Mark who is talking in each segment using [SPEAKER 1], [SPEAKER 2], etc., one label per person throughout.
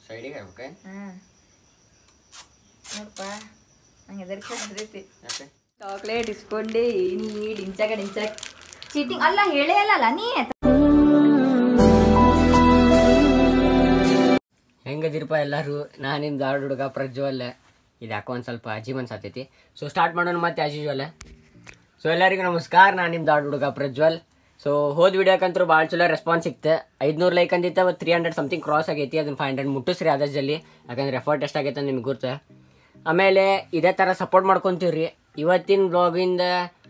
[SPEAKER 1] ಸೈಡಿಗೆ ಹಾಕ್ಬೇಕೆ
[SPEAKER 2] ಹ್ಮ್ ನೋಡಪ್ಪ ನಂಗೆ ಎದರ್ಕೆ ಬಂದೈತಿ
[SPEAKER 1] ಯಾಕೆ
[SPEAKER 2] ಚಾಕ್ಲೇಟ್ ಇಸ್ಕೊಂಡೆ ನೀ ಡಿಂಚಾಗ ಡಿಂಚಾಕ್ ಚೀಟಿಂಗ್ ಅಲ್ಲ ಹೇಳೇ ಅಲ್ಲಲ್ಲ ನೀ
[SPEAKER 1] ಹೆಂಗದಿರಪ್ಪ ಎಲ್ಲರೂ ನಾನು ನಿಮ್ಮ ದಾಡ್ ಹುಡುಗ ಪ್ರಜ್ವಲ್ ಇದು ಯಾಕೋ ಒಂದು ಸ್ವಲ್ಪ ಅಜೀವ್ ಅನ್ಸತೈತಿ ಸೊ ಸ್ಟಾರ್ಟ್ ಮಾಡೋಣ ಮತ್ತೆ ಆಸ್ ಯೂಶುವಲ್ ಸೊ ಎಲ್ಲರಿಗೂ ನಮಸ್ಕಾರ ನಾನು ನಿಮ್ಮ ದಾಡ್ ಹುಡುಗ ಪ್ರಜ್ವಲ್ ಸೊ ಹೋದ ವಿಡಿಯೋಕ್ಕಂತೂ ಭಾಳ ಚಲೋ ರೆಸ್ಪಾನ್ಸ್ ಸಿಕ್ತು ಐದುನೂರು ಲೈಕ್ ಅಂದಿತ್ತು ಅವತ್ತು ತ್ರೀ ಹಂಡ್ರೆಡ್ ಸಮಥಿಂಗ್ ಕ್ರಾಸ್ ಆಗೈತಿ ಅದನ್ನ ಫೈವ್ ಹಂಡ್ರೆಡ್ ಮುಟ್ಟಿಸ್ರಿ ಆದಷ್ಟು ಜಲ್ದಿ ಯಾಕಂದ್ರೆ ಎಫರ್ಟ್ ಎಷ್ಟಾಗೈತೆ ಅಂತ ನಿಮ್ಗೆ ಗುರ್ತು ಆಮೇಲೆ ಇದೇ ಥರ ಸಪೋರ್ಟ್ ಮಾಡ್ಕೊತೀವ್ರಿ ಇವತ್ತಿನ ಬ್ಲಾಗಿಂದ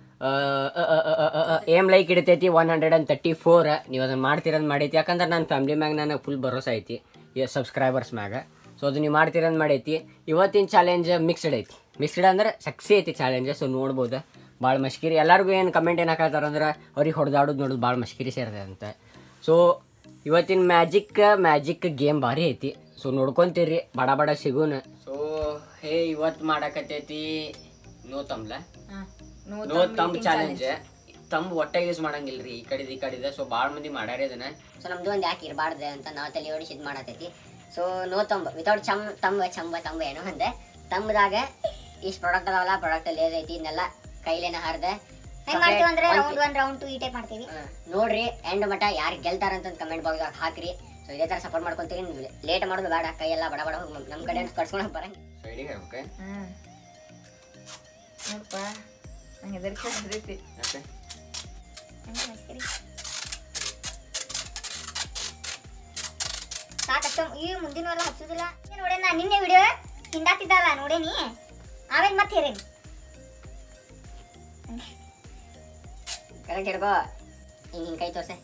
[SPEAKER 1] ಏಮ್ ಲೈಕ್ ಇಡ್ತೈತಿ one hundred and thirty four ನೀವು ಅದನ್ನು ಮಾಡ್ತೀರಂತ ಮಾಡೈತಿ ಯಾಕಂದ್ರೆ ನನ್ನ ಫ್ಯಾಮ್ಲಿ ಮ್ಯಾಗ ನನಗೆ ಫುಲ್ ಭರೋಸೆ ಐತಿ ಸಬ್ಸ್ಕ್ರೈಬರ್ಸ್ ಮ್ಯಾಗ ಸೊ ಅದು ನೀವು ಮಾಡ್ತೀರಂತ ಮಾಡೈತಿ ಇವತ್ತಿನ ಚಾಲೆಂಜ್ ಮಿಕ್ಸ್ಡ್ ಐತಿ ಮಿಕ್ಸ್ಡ್ ಅಂದ್ರೆ ಸಕ್ಸಿ ಐತಿ ಚಾಲೆಂಜ್ ಸೊ ನೋಡ್ಬೋದು ಭಾಳ ಮಷ್ಕಿರಿ ಎಲ್ಲರಿಗೂ ಏನು ಕಮೆಂಟ್ ಏನು ಹಾಕತ್ತಾರ ಅಂದ್ರೆ ಅವ್ರಿಗೆ ಹೊಡೆದಾಡೋದು ನೋಡೋದು ಭಾಳ ಮಷ್ಕಿರಿ ಸೇರ್ತದೆ ಅಂತ ಸೊ ಇವತ್ತಿನ ಮ್ಯಾಜಿಕ್ ಮ್ಯಾಜಿಕ್ ಗೇಮ್ ಭಾರಿ ಐತಿ ಸೊ ನೋಡ್ಕೊಂತೀರಿ ಬಡ ಬಡ ಸಿಗುನ ಸೊ ಹೇ ಇವತ್ತು ಮಾಡಕತ್ತೈತಿ ನೋ ತಮ್ಲ ನೋ ತಂಬ್ ಚಾಲೆಂಜ್ ತಂಬ್ ಒಟ್ಟ ಯೂಸ್ ಮಾಡಂಗಿಲ್ರಿ ಈ ಕಡೆದ ಈ ಕಡೆದ ಸೊ ಭಾಳ ಮಂದಿ ಮಾಡ್ಯಾರ ಇದನ್ನ
[SPEAKER 3] ಸೊ ನಮ್ದು ಒಂದು ಯಾಕೆ ಇರಬಾರ್ದು ಅಂತ ನಾವು ತಲೆ ಓಡಿಸಿ ಇದು ಮಾಡತೈತಿ ಸೊ ನೋ ತಂಬ ವಿತೌಟ್ ಚಮ್ ತಂಬ ಚಂಬ ತಂಬ ಏನೋ ಅಂದೆ ತಂಬದಾಗ ಇಷ್ಟು ಪ್ರಾಡಕ್ಟ್ ಅದಾವಲ್ಲ ಪ್ರಾಡಕ್ಟ್ ಅಲ್ಲಿ ಐತಿ ಇದನ್ನೆಲ್ಲ ಕೈಲೇನ ಹಾರ್ದೆ
[SPEAKER 4] ಹೆಂಗ್ ಮಾಡ್ತೀವಿ ಅಂದ್ರೆ ರೌಂಡ್ ಒನ್ ರೌಂಡ್ ಟು ಈ ಟೈಪ್ ಮಾಡ್ತೀವಿ
[SPEAKER 3] ನೋಡ್ರಿ ಎಂಡ್ ಮಟ ಯಾರು ಗೆಲ್ತಾರ ಅಂತ ಕಮೆಂಟ್ ಬಾಕ್ಸ್ ಹಾಕ್ರಿ ಸೊ ಇದೇ ತರ ಸಪೋರ್ಟ್ ಮಾಡ್ಕೊಂತೀರಿ ಲೇಟ್ ಮಾಡೋದು ಬೇಡ ಕೈಯೆಲ್ಲ ಬಡ ಬಡ ಹೋಗಿ ನಮ್ಮ ಕಡೆ ಕಟ್ಸ್ಕೊಳಕ್ ಬರಂಗ
[SPEAKER 1] ಸೈಡಿಗೆ ಹಾಕ್ಬೇಕೆ
[SPEAKER 2] ಹ್ಮ್ ನೋಡಪ್ಪ ನಂಗೆ ಎದರ್ಕೆ ಬಂದೈತಿ
[SPEAKER 1] ಯಾಕೆ
[SPEAKER 4] ಸಾಕಷ್ಟು ಈ ಮುಂದಿನ ಎಲ್ಲ ಹಚ್ಚುದಿಲ್ಲ ನೋಡೇ ನಾ ನಿನ್ನೆ ವಿಡಿಯೋ ಹಿಂಡಾತಿದ್ದಲ್ಲ ನೋಡೇನಿ ಆಮೇಲೆ ಮತ್ತೆ ಹೇರೇನಿ
[SPEAKER 3] ಕರೆಕ್ಟ್ ಹಿಡ್ಕೋ ಹಿಂಗ್ ಹಿಂಗ್ ಕೈ ತೋರ್ಸೆ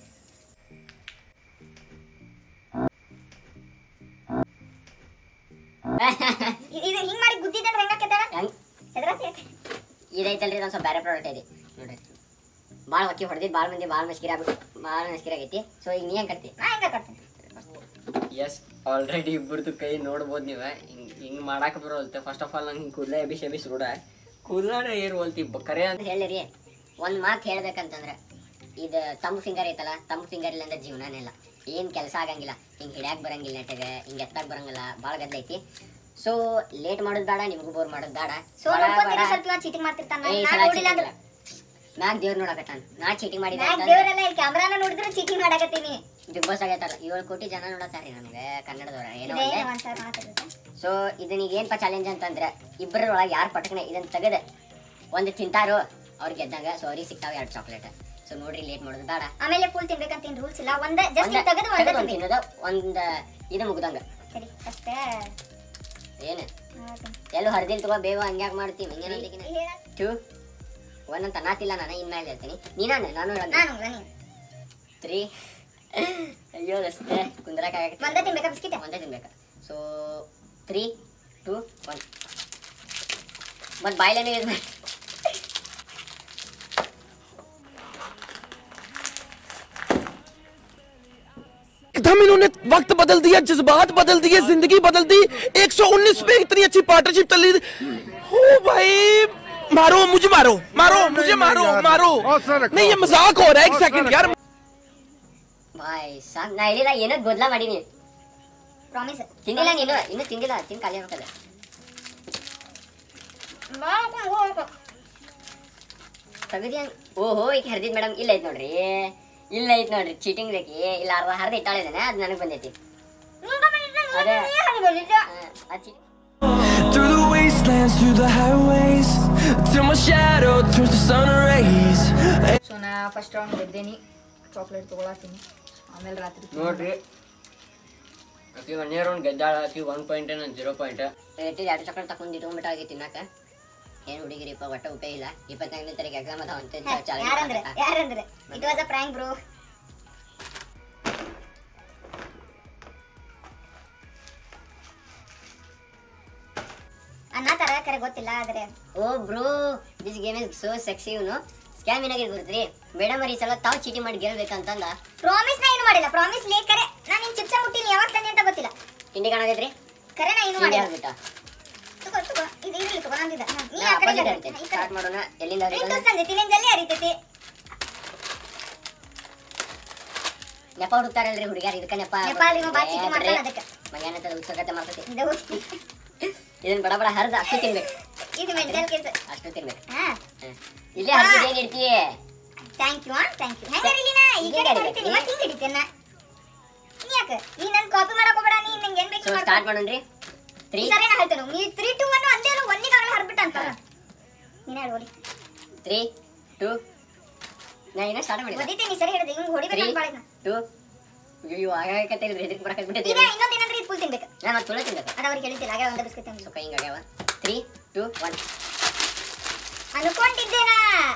[SPEAKER 4] ಇದು ಹಿಂಗ್ ಮಾಡಿ ಗುದ್ದಿದ್ದೆ ಅಂದ್ರೆ ಹೆಂಗಾಕೈತಾಳ
[SPEAKER 3] ಹೆಂಗ್
[SPEAKER 4] ಹೆದರತ್ತೆ
[SPEAKER 3] ಇದೈತಲ್ರಿ ಇದೊಂದು ಸ್ವಲ್ಪ ಬೇರೆ ಪ್ರಾಡಕ್ಟ್ ಐತಿ ನೋಡ್ರಿ ಭಾಳ ಹೊಕ್ಕಿ ಹೊಡೆದಿದ್ದು ಭಾಳ ಮಂದಿ ಭಾಳ ಮಸ್ಕಿರಿ ಆಗ್ಬಿಟ್ಟು ಭಾಳ ಮಸ್ಕಿರಿ ಆಗೈತಿ ಸೊ ಈಗ ನೀ ಹೆಂಗ್ ಕಟ್ತಿ
[SPEAKER 4] ನಾ ಹೆಂಗ ಕಟ್ತೀನಿ
[SPEAKER 1] ಎಸ್ ಆಲ್ರೆಡಿ ಇಬ್ಬರದು ಕೈ ನೋಡ್ಬೋದು ನೀವು ಹಿಂಗೆ ಹಿಂಗೆ ಮಾಡಾಕ ಬರೋಲ್ತೆ ಫಸ್ಟ್ ಆಫ್ ಆಲ್ ನಂಗೆ ಹಿಂಗೆ ಕೂದಲೇ ಎಬಿಸ್ ಎಬಿಸ್ ರೂಢ ಕೂದಲಾಡ ಏರ್ವಲ್ತಿ ಕರೆ ಅಂತ
[SPEAKER 3] ಅಂತ ಹೇಳಿರಿ ಒಂದು ಮಾತು ಹೇಳ್ಬೇಕಂತಂದ್ರೆ ಇದು ತಂಬ್ ಫಿಂಗರ್ ಐತಲ್ಲ ತಂಬ್ ಫಿಂಗರ್ ಇಲ್ಲ ಅಂದ್ರೆ ಜೀವನನೇ ಇಲ್ಲ ಏನು ಕೆಲಸ ಆಗಂಗಿಲ್ಲ ಹಿಂಗೆ ಹಿಡ್ಯಾಕ್ ಬರಂಗಿಲ್ಲ ನೆಟ್ಟಗೆ ಹಿಂಗೆ ಎತ್ತಾಕ್ ಬರಂಗಿಲ್ಲ ಭಾಳ ಗದ್ದೈತಿ ಸೊ ಲೇಟ್ ಮಾಡೋದು ಬೇಡ ನಿಮಗೂ ಬೋರ್ ಮಾಡೋದು ಬೇಡ
[SPEAKER 4] ಸೊ
[SPEAKER 3] ಬಡ
[SPEAKER 4] ನೋಡ್ಕೊಂತೀನಿ
[SPEAKER 3] ಬಡ.
[SPEAKER 4] ಸ್ವಲ್ಪ ಇವ ಚೀಟಿಂಗ್ ಮಾಡ್ತಿರ್ತಾನ
[SPEAKER 3] ಏ, ಈ
[SPEAKER 4] ನಾ
[SPEAKER 3] ಸಲ
[SPEAKER 4] ನೋಡಿಲ್ಲ ಅಂದ್ರೆ
[SPEAKER 3] ಮ್ಯಾಗ್ ದೇವ್ರ ನೋಡಕತ್ತಾನ ನಾ ಚೀಟಿಂಗ್ ಮಾಡಿದೆ
[SPEAKER 4] ಮ್ಯಾಗ್ ದೇವರೆಲ್ಲ ಇಲ್ಲಿ ಕ್ಯಾಮ್ರಾನ ನೋಡಿದ್ರೆ ಚೀಟಿಂಗ್ ಮಾಡಕತ್ತೀನಿ
[SPEAKER 3] ಬಿಗ್ ಬಾಸ್ ಆಗೈತಲ್ಲ ಏಳು ಕೋಟಿ ಜನ ನೋಡತ್ತಾರ್ರಿ ನಮ್ಗೆ ಕನ್ನಡದವ್ರ ಏನೋ ಒಂದೇ
[SPEAKER 4] ಇದೇನು ಒಂದ್ ಸಾವಿರ ಮಾತಾಡುತ್ತೆ
[SPEAKER 3] ಸೊ ಇದನ್ನ ಈಗ ಏನಪ್ಪ ಚಾಲೆಂಜ್ ಅಂತಂದ್ರೆ ಇಬ್ಬರೊಳಗೆ ಯಾರು ಪಟಕನ ಇದನ್ನ ತೆಗೆದ ಒಂದು ತಿಂತಾರೋ ಅವ್ರಿಗೆ ಗೆದ್ದಂಗ ಸೊ ಅವ್ರಿಗೆ ಸಿಗ್ತಾವ ಎರಡು ಚಾಕ್ಲೇಟ್ ಸೊ ನೋಡ್ರಿ ಲೇಟ್ ಮಾಡೋದು ಬೇಡ
[SPEAKER 4] ಆಮೇಲೆ ಫುಲ್ ತಿನ್ಬೇಕಂತ ಏನ್ ರೂಲ್ಸ್ ಇಲ್ಲ ಒಂದೇ ಜಸ್ಟ್
[SPEAKER 3] ಒಂದ-
[SPEAKER 4] ತೆಗೆದು ಒಂದೇ
[SPEAKER 3] ತೆಗ್ದು ಒಂದ್
[SPEAKER 4] ತಿನ್ಬೇಕು
[SPEAKER 3] ತಿನ್ನೋದು ಒಂದು ಇದು ಮುಗ್ದಂಗ
[SPEAKER 4] ಸರಿ ಅಷ್ಟೇ
[SPEAKER 3] ಏನು
[SPEAKER 4] ಮಾಡ್ತೀನಿ.
[SPEAKER 3] ಎಲ್ಲೂ ಹರಿದಿಲ್ ತಗೋ ಬೇವ ಹಂಗ್ಯಾಕ್ ಮಾಡ್ತೀವಿ ಹಿಂಗೆ
[SPEAKER 4] ಹೇಳ
[SPEAKER 3] ಟು ಒನ್ ಅಂತ ನಾತಿಲ್ಲ ನಾನು ಇನ್ಮೇಲೆ ಹೇಳ್ತೀನಿ ನೀನಾನು ನಾನು
[SPEAKER 4] ನಾನು ನಾನು
[SPEAKER 3] ತ್ರೀ ಅಯ್ಯೋ ರಸ್ತೆ ಕುಂದ್ರಕ್ಕಾಗತ್ತೆ
[SPEAKER 4] ಒಂದೇ ತಿನ್ಬೇಕಾ ಬಿಸ್ಕಿಟ್
[SPEAKER 3] ಒಂದೇ ತಿನ್ಬೇಕು ಸೊ ತ್ರೀ ಟು ಒನ್ ಮತ್ತು ಬಾಯ್ಲೇನೆ ಯೂಸ್ ಮಾಡಿ
[SPEAKER 5] एकदम इन्होंने वक्त बदल दिया जज्बात बदल दिए जिंदगी बदल दी 119 पे इतनी अच्छी पार्टनरशिप चल रही थी ओ भाई मारो मुझे मारो मारो मुझे मारो मारो नहीं ये मजाक हो रहा है एक सेकंड यार
[SPEAKER 3] ಬಾಯ್ ಸಾಕ್ ನಾ ಹೇಳಿಲ್ಲ ಏನೋ ಗೊದ್ಲ ಮಾಡೀನಿ
[SPEAKER 4] ಪ್ರಾಮಿಸ್
[SPEAKER 3] ತಿಂದಿಲ್ಲ ನೀನು ಇನ್ನು ತಿಂದಿಲ್ಲ ತಿನ್ ಖಾಲಿ ಆಗ್ಬೇಕಲ್ಲ ತೆಗದಿ ಓಹೋ ಈಗ ಹರಿದಿದ್ ಮೇಡಮ್ ಇಲ್ಲ ಐತ್ ನೋಡ್ರಿ ಇಲ್ಲ ಐತ್ ನೋಡ್ರಿ ಚೀಟಿಂಗ್ ಬೇಕಿ ಇಲ್ಲ ಅರ್ಧ ಹರಿದ ಇಟ್ಟಾಳಿದಾನೆ ಅದು ನನಗೆ ಬಂದೈತಿ ಅದೇ ಆ, ಆ cheating-
[SPEAKER 6] Through the wastelands, through the highways, till my shadow turns to sun rays.
[SPEAKER 2] So ನಾ ಫಸ್ಟ್ ರೌಂಡ್ ಗೆದ್ದೇನಿ ಚಾಕ್ಲೇಟ್ ತೊಗೊಳತ್ತೀನಿ ಆಮೇಲೆ ರಾತ್ರಿ
[SPEAKER 1] ನೋಡ್ರಿ ಆಕಿ ಒಂದೇ ರೌಂಡ್ ಗೆದ್ದಾಳ ಆಕಿ ಒನ್ ಪಾಯಿಂಟ್ ನಾನು ಜೀರೋ ಪಾಯಿಂಟ್
[SPEAKER 3] ಇಟ್ಟಿದ್ದು ಎರಡು ಚಾಕ್ಲೇಟ್ ತಗೊಂಡು ಇಟ್ಕೊಂಡ್ಬಿಟ್ಟಾಗಿ ತಿನ್ನಕ ಏನು ಹುಡುಗಿರಿಪ್ಪ ಒಟ್ಟ ಉಪಯೋಗ ಇಲ್ಲ ಇಪ್ಪತ್ತೈದನೇ ತಾರೀಕು ಎಕ್ಸಾಮ್ ಅದಾವ ಅಂತ
[SPEAKER 4] ಯಾರಂದ್ರೆ
[SPEAKER 3] ಚಾಲೆಂಜ್
[SPEAKER 4] ಯಾರಂದ್ರೆ it was a prank bro ಅನ್ನತಾರ ಕರೆ ಗೊತ್ತಿಲ್ಲ ಆದ್ರೆ
[SPEAKER 3] oh bro this game is so sexy ಇವನು ಸ್ಕ್ಯಾಮ್ ಏನಾಗಿ ಗುರುತ್ರಿ ಮೇಡಮ್ ಈ ಸಲ ತಾವು ಚೀಟಿ ಮಾಡಿ ಗೆಲ್ಬೇಕಂತಂದ
[SPEAKER 4] ಪ್ರಾಮಿಸ್ ನಾ ಏನು ಮಾಡಿಲ್ಲ ಪ್ರಾಮಿಸ್ ಲೇ ಕರೆ ನಾನು ನಿನ್ ಚಿಪ್ಸ ಮುಟ್ಟಿನಿ ಯಾವಾಗ ತಂದೆ ಅಂತ ಗೊತ್ತಿಲ್ಲ
[SPEAKER 3] ತಿಂಡಿ ಕಾಣೋದೈತ್ರಿ
[SPEAKER 4] ಕರೆ ನಾ ಏನು
[SPEAKER 3] ತಿಂಡಿ
[SPEAKER 4] ಮಾಡಿಲ್ಲ
[SPEAKER 3] ಆಗ್ಬಿಟ್ಟ
[SPEAKER 4] ತಗೋ ತಗೋ ಇದು ಇರಲಿ ತಗೋ ನಂದಿದ ಹಾ, ನೀ
[SPEAKER 3] ನಾ
[SPEAKER 4] ಆ ಕಡೆ
[SPEAKER 3] opposite
[SPEAKER 4] ಕಡೆ,
[SPEAKER 3] ಹೇಳ್ತೇನೆ
[SPEAKER 4] ಈ ಕಡೆ.
[SPEAKER 3] ಸ್ಟಾರ್ಟ್ ಮಾಡೋಣ ಎಲ್ಲಿಂದ
[SPEAKER 4] ನಿನ್
[SPEAKER 3] ಹರಿಯೋದು?
[SPEAKER 4] ತೋರ್ಸಂದೆ ತಿಲಿಂದಲ್ಲಿ ಹರಿತೈತಿ
[SPEAKER 3] ನೆಪ ಹುಡುಕ್ತಾರಲ್ರಿ ಹುಡುಗಿಯರ್ ಇದಕ್ಕ ನೆಪ
[SPEAKER 4] ನೆಪಾಲ್ ಇವ ಬಾ ಚೀಟಿ ಮಾಡ್ತಾನೆ ಅದಕ್ಕೆ
[SPEAKER 3] ಮಗೇನಂತದ ಉತ್ಸರ್ಗತೆ ಮಾಡ್ತೈತಿ
[SPEAKER 4] ಇದು ಹುಚ್ಚಿ.
[SPEAKER 3] ಇದನ್ನ ಬಡ ಬಡ ಹರಿದು ಅಷ್ಟು ತಿನ್ಬೇಕು
[SPEAKER 4] ಇದು ಮೆಂಟಲ್ ಕೇಸ್
[SPEAKER 3] ಅಷ್ಟು ತಿನ್ಬೇಕು
[SPEAKER 4] ಹಾ
[SPEAKER 3] ಹ್ಮ್. ಇಲ್ಲೇ ಹರಿದು ಏನ್ ಇಡ್ತೀಯ
[SPEAKER 4] ಥ್ಯಾಂಕ್ ಯು ಥ್ಯಾಂಕ್ ಯು ಹೆಂಗಾರ ಇಲ್ಲಿ ನಾ ಈ
[SPEAKER 3] ಈಗ
[SPEAKER 4] ಕಡೆ
[SPEAKER 3] ಹಿಡಿಬೇಕು.
[SPEAKER 4] ಹಿಡಿತೀನಿ ಮತ್ತೆ ಹಿಂಗೆ ಹಿಡಿತೇನೆ ನೀ ಯಾಕೆ ನೀ ನನ್ ಕಾಪಿ ಮಾಡಕ್ ಹೋಗ್ಬೇಡ ನೀ ನಂಗೆ ಏನ್
[SPEAKER 3] ಸೊ
[SPEAKER 4] ಬೇಕು
[SPEAKER 3] ಸ್ಟಾರ್ಟ್ ಮಾಡೋಣ್ರಿ ತ್ರೀ
[SPEAKER 4] ಸರಿ ನಾ ಹೇಳ್ತೇನೆ ನೀ ತ್ರೀ ಟು ಒನ್ ಒಂದೇ ಅಲ್ಲ ಒಂದಿಗೆ ಆಗಲ್ಲ ಹರ್ಬಿಟ್ಟ ಅಂತ ನೀನೇ ಹೇಳಿ
[SPEAKER 3] ತ್ರೀ ಟೂ ನಾ ಇನ್ನ ಸ್ಟಾರ್ಟ್ ಮಾಡಿಲ್ಲ
[SPEAKER 4] ಓದಿತೀನಿ ಸರಿ ಹೇಳಿದೆ ಹಿಂಗ್ ಹೊಡಿಬೇಕು
[SPEAKER 3] ತ್ರೀ
[SPEAKER 4] ಅಂತ ಮಾಡಿದ್ನ
[SPEAKER 3] ಟೂ ಅಯ್ಯೋ ಆಗಾಕತ್ತೆ ಇಲ್ರಿ ಹೆದರಿಕೆ ಬರಕ್ಕೆ ಬಿಟ್ಟಿದ್ದೀವಿ
[SPEAKER 4] ಈಗ ಇನ್ನೊಂದ್ ಏನಂದ್ರೆ ಇದು ಫುಲ್ ತಿನ್ಬೇಕು
[SPEAKER 3] ನಾನು ಅದು ತುಳ ತಿನ್ಬೇಕು
[SPEAKER 4] ಅದು ಅವ್ರಿಗೆ ಹೇಳಿದ್ದಿಲ್ಲ ಆಗ ಒಂದೇ ಬಿಸ್ಕೆಟ್ ತಿನ್ಬೇಕು
[SPEAKER 3] ಸೊ ಕೈ ಹಿಂಗೆ ಆಗ್ಯಾವ ತ್ರೀ ಟೂ ಒನ್
[SPEAKER 4] ಅನ್ಕೊಂಡಿದ್ದೇನಾ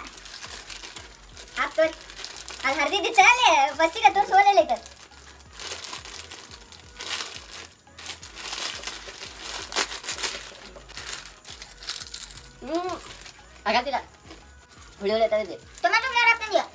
[SPEAKER 4] ಆತ್ ತೋರಿ ಅದು ಹರಿದಿದ್ದು ಚಾಲೆ ಬಸ್ಸಿಗೆ ತೋರ್ಸಿ ಸೋಲೆಲ್ಲ ಐತೆ
[SPEAKER 3] ಹ್ಞೂ ಆಗತ್ತಿಲ್ಲ ಹುಳಿ ಹುಳಿ ತಗದ್ವಿ
[SPEAKER 4] ಟೊಮ್ಯಾಟೊ ಫ್ಲೇವರ್ ಹಾಕ್ತಂದ್ಯಾ